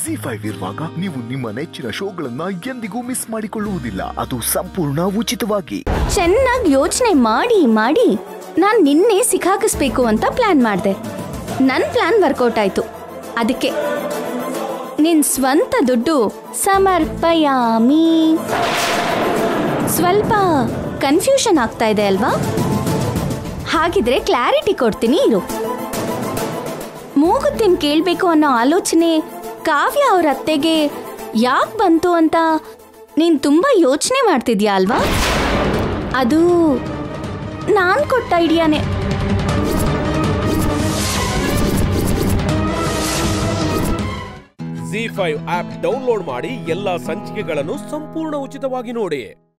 G five ಇರುವಾಗ ನೀವು ನಿಮ್ಮ ನೆಚ್ಚಿನ ಶೋಗಳನ್ನ ಎಂದಿಗೂ ಮಿಸ್ ಮಾಡಿಕೊಳ್ಳುವುದಿಲ್ಲ ಅದು ಸಂಪೂರ್ಣ ಉಚಿತವಾಗಿ ಚೆನ್ನಾಗಿ ಯೋಚನೆ ಮಾಡಿ ಮಾಡಿ ನಾನ್ ನಿನ್ನೆ ಸಿಕ್ಕಾಕಿಸ್ಬೇಕು ಅಂತ ಪ್ಲಾನ್ ಮಾಡಿದೆ ನನ್ನ ಪ್ಲಾನ್ ವರ್ಕೌಟ್ ಆಯ್ತು ಅದಕ್ಕೆ ನಿನ್ ಸ್ವಂತ ದುಡ್ಡು ಸಮರ್ಪಯಾಮಿ ಸ್ವಲ್ಪ ಕನ್ಫ್ಯೂಷನ್ ಆಗ್ತಾ ಇದೆ ಅಲ್ವಾ ಹಾಗಿದ್ರೆ ಕ್ಲಾರಿಟಿ ಕೊಡ್ತೀನಿ ಇರು ಮೂಗುತ್ತಿನ ಕೇಳಬೇಕು ಅನ್ನೋ ಆಲೋಚನೆ ಕಾವ್ಯ ಅವ್ರ ಅತ್ತೆಗೆ ಯಾಕೆ ಬಂತು ಅಂತ ನೀನ್ ತುಂಬಾ ಯೋಚನೆ ಮಾಡ್ತಿದ್ಯಾ ಅಲ್ವಾ ಅದು ನಾನ್ ಕೊಟ್ಟ ಐಡಿಯಾನೇ ಜಿ ಫೈವ್ ಆಪ್ ಡೌನ್ಲೋಡ್ ಮಾಡಿ ಎಲ್ಲಾ ಸಂಚಿಕೆಗಳನ್ನು ಸಂಪೂರ್ಣ ಉಚಿತವಾಗಿ ನೋಡಿ